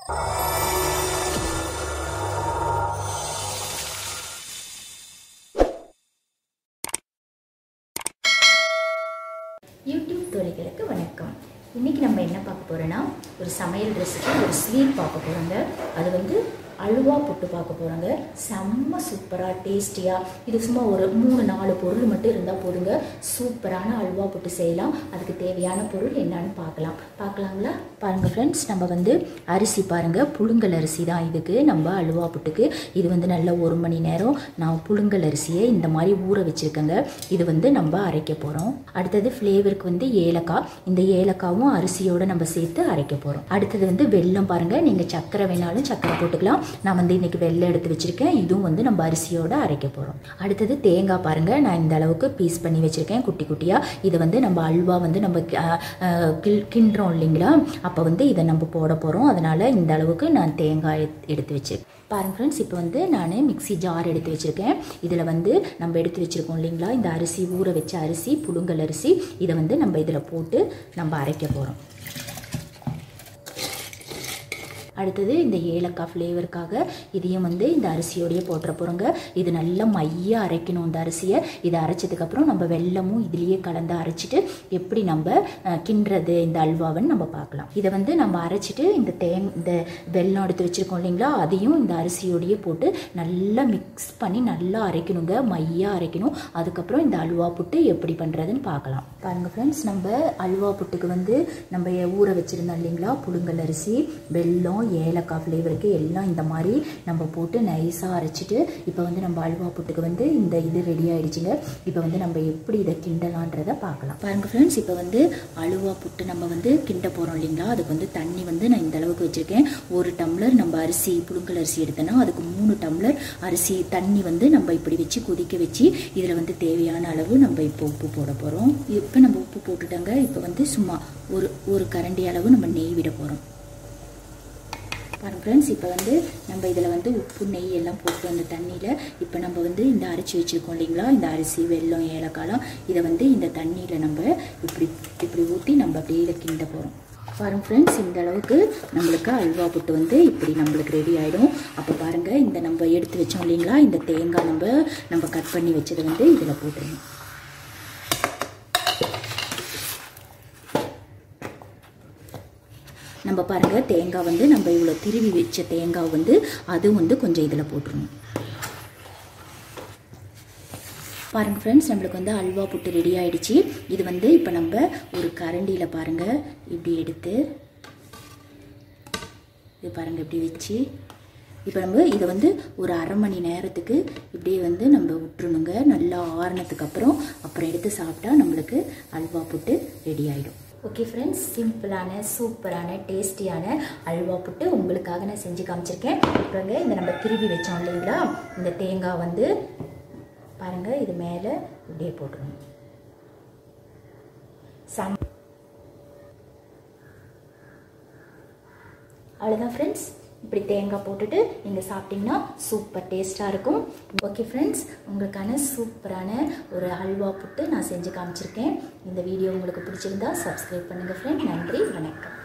YouTube தோழிகளுக்கு வணக்கம் இன்றைக்கி நம்ம என்ன பார்க்க போகிறோன்னா ஒரு சமையல் ரெசிபி ஒரு ஸ்வீட் பார்க்க போகிறோங்க அது வந்து அல்வா புட்டு பார்க்க போகிறோங்க செம்ம சூப்பராக டேஸ்டியாக இது சும்மா ஒரு மூணு நாலு பொருள் மட்டும் இருந்தால் போதுங்க சூப்பரான அல்வா புட்டு செய்யலாம் அதுக்கு தேவையான பொருள் என்னன்னு பார்க்கலாம் பார்க்கலாங்களா பாருங்கள் ஃப்ரெண்ட்ஸ் நம்ம வந்து அரிசி பாருங்கள் புழுங்கல் அரிசி தான் இதுக்கு நம்ம அல்வா புட்டுக்கு இது வந்து நல்ல ஒரு மணி நேரம் நான் புழுங்கல் அரிசியை இந்த மாதிரி ஊற வச்சுருக்கேங்க இது வந்து நம்ம அரைக்க போகிறோம் அடுத்தது ஃப்ளேவருக்கு வந்து ஏலக்காய் இந்த ஏலக்காவும் அரிசியோடு நம்ம சேர்த்து அரைக்க போகிறோம் அடுத்தது வந்து வெல்லம் பாருங்கள் நீங்கள் சக்கரை வேணாலும் சக்கரை போட்டுக்கலாம் நான் வந்து இன்னைக்கு வெள்ளை எடுத்து வச்சுருக்கேன் இதுவும் வந்து நம்ம அரிசியோட அரைக்க போகிறோம் அடுத்தது தேங்காய் பாருங்கள் நான் இந்த அளவுக்கு பீஸ் பண்ணி வச்சுருக்கேன் குட்டி குட்டியாக இது வந்து நம்ம அல்வா வந்து நம்ம அஹ், அஹ், கிள் கிண்டுறோம் இல்லைங்களா அப்போ வந்து இதை நம்ம போட போகிறோம் அதனால் இந்த அளவுக்கு நான் தேங்காய் எடுத்து- எடுத்து வச்சிருக்கேன் பாருங்க ஃப்ரெண்ட்ஸ் இப்போ வந்து நான் மிக்ஸி ஜார் எடுத்து வச்சுருக்கேன் இதில் வந்து நம்ம எடுத்து வச்சுருக்கோம் இல்லைங்களா இந்த அரிசி ஊற வச்ச அரிசி புழுங்கல் அரிசி இதை வந்து நம்ம இதில் போட்டு நம்ம அரைக்க போகிறோம் அடுத்தது இந்த ஏலக்காய் ஃப்ளேவருக்காக இதையும் வந்து இந்த அரிசியோடய போட்டுற போகிறோங்க இது நல்லா மையாக அரைக்கணும் இந்த அரிசியை இதை அரைச்சதுக்கப்புறம் நம்ம வெல்லமும் இதுலேயே கலந்து அரைச்சிட்டு எப்படி நம்ம அஹ், கிண்டுறது இந்த அல்வாவைன்னு நம்ம பார்க்கலாம் இதை வந்து நம்ம அரைச்சிட்டு இந்த தேங் இந்த வெல்லம் எடுத்து வச்சுருக்கோம் இல்லைங்களா அதையும் இந்த அரிசியோடயே போட்டு நல்லா மிக்ஸ் பண்ணி நல்லா அரைக்கணுங்க மையாக அரைக்கணும் அதுக்கப்புறம் இந்த அல்வா புட்டு எப்படி பண்ணுறதுன்னு பார்க்கலாம் பாருங்கள் ஃப்ரெண்ட்ஸ் நம்ம அல்வா புட்டுக்கு வந்து நம்ம ஊற வச்சுருந்தோம் இல்லைங்களா புழுங்கல் அரிசி வெல்லம் ஏலக்காய் ஃப்ளேவருக்கு எல்லாம் இந்த மாதிரி நம்ம போட்டு நைஸாக அரைச்சிட்டு இப்போ வந்து நம்ம அல்வா புட்டுக்கு வந்து இந்த இது ரெடி ஆயிடுச்சுங்க இப்போ வந்து நம்ம எப்படி இதை கிண்டலான்றதை பார்க்கலாம் பாருங்கள் ஃப்ரெண்ட்ஸ் இப்போ வந்து அலுவா புட்டு நம்ம வந்து கிண்ட போகிறோம் இல்லைங்களா அதுக்கு வந்து தண்ணி வந்து நான் இந்த அளவுக்கு வச்சுருக்கேன் ஒரு டம்ளர் நம்ம அரிசி புழுங்கல் அரிசி எடுத்தோன்னா அதுக்கு மூணு டம்ளர் அரிசி தண்ணி வந்து நம்ம இப்படி வச்சு கொதிக்க வச்சு இதில் வந்து தேவையான அளவு நம்ம இப்போ உப்பு போட போகிறோம் இப்போ நம்ம உப்பு போட்டுட்டாங்க இப்போ வந்து சும்மா ஒரு ஒரு கரண்டி அளவு நம்ம நெய் விட போகிறோம் பாருங்க ஃப்ரெண்ட்ஸ் இப்போ வந்து நம்ம இதில் வந்து உப்பு நெய் எல்லாம் போட்டு அந்த தண்ணியில் இப்போ நம்ம வந்து இந்த அரைச்சி வச்சுருக்கோம் இல்லைங்களா இந்த அரிசி வெல்லம் ஏலக்காய்லாம் இதை வந்து இந்த தண்ணியில் நம்ம இப்படி இப்படி ஊற்றி நம்ம அப்படியே இதை கிண்ட போகிறோம் பாருங்க ஃப்ரெண்ட்ஸ் இந்த அளவுக்கு நம்மளுக்கு அல்வா புட்டு வந்து இப்படி நம்மளுக்கு ரெடி ஆகிடும் அப்போ பாருங்கள் இந்த நம்ம எடுத்து வச்சோம் இல்லைங்களா இந்த தேங்காய் நம்ம நம்ம கட் பண்ணி வச்சதை வந்து இதில் போட்டுருணும் நம்ம பாருங்க தேங்காய் வந்து நம்ம இவ்வளோ திருவி வச்ச தேங்காய் வந்து அது வந்து கொஞ்சம் இதில் போட்டுருணும் பாருங்க ஃப்ரெண்ட்ஸ் நம்மளுக்கு வந்து அல்வா புட்டு ரெடி ஆயிடுச்சு இது வந்து இப்போ நம்ம ஒரு கரண்டியில் பாருங்க இப்படி எடுத்து இது பாருங்க இப்படி வச்சு இப்போ நம்ம இதை வந்து ஒரு அரை மணி நேரத்துக்கு இப்படியே வந்து நம்ம விட்டுறணுங்க நல்லா ஆறுனதுக்கு அப்புறம் அப்புறம் எடுத்து சாப்பிட்டா நம்மளுக்கு அல்வா புட்டு ரெடி ஆகிடும் ஓகே ஃப்ரெண்ட்ஸ் சிம்பிளான சூப்பரான டேஸ்டியான அல்வா புட்டு உங்களுக்காக நான் செஞ்சு காமிச்சிருக்கேன் அப்புறங்க இந்த நம்ம திருவி வச்சோம் இல்லைங்களா இந்த தேங்காய் வந்து பாருங்கள் இது மேலே இப்படியே போட்டுருணும் சம் அவ்வளோதான் ஃப்ரெண்ட்ஸ் இப்படி தேங்காய் போட்டுட்டு நீங்கள் சாப்பிட்டீங்கன்னா சூப்பர் டேஸ்ட்டாக இருக்கும் ஓகே ஃப்ரெண்ட்ஸ் உங்களுக்கான சூப்பரான ஒரு அல்வா புட்டு நான் செஞ்சு காமிச்சிருக்கேன் இந்த வீடியோ உங்களுக்கு பிடிச்சிருந்தா சப்ஸ்கிரைப் பண்ணுங்கள் ஃப்ரெண்ட் நன்றி வணக்கம்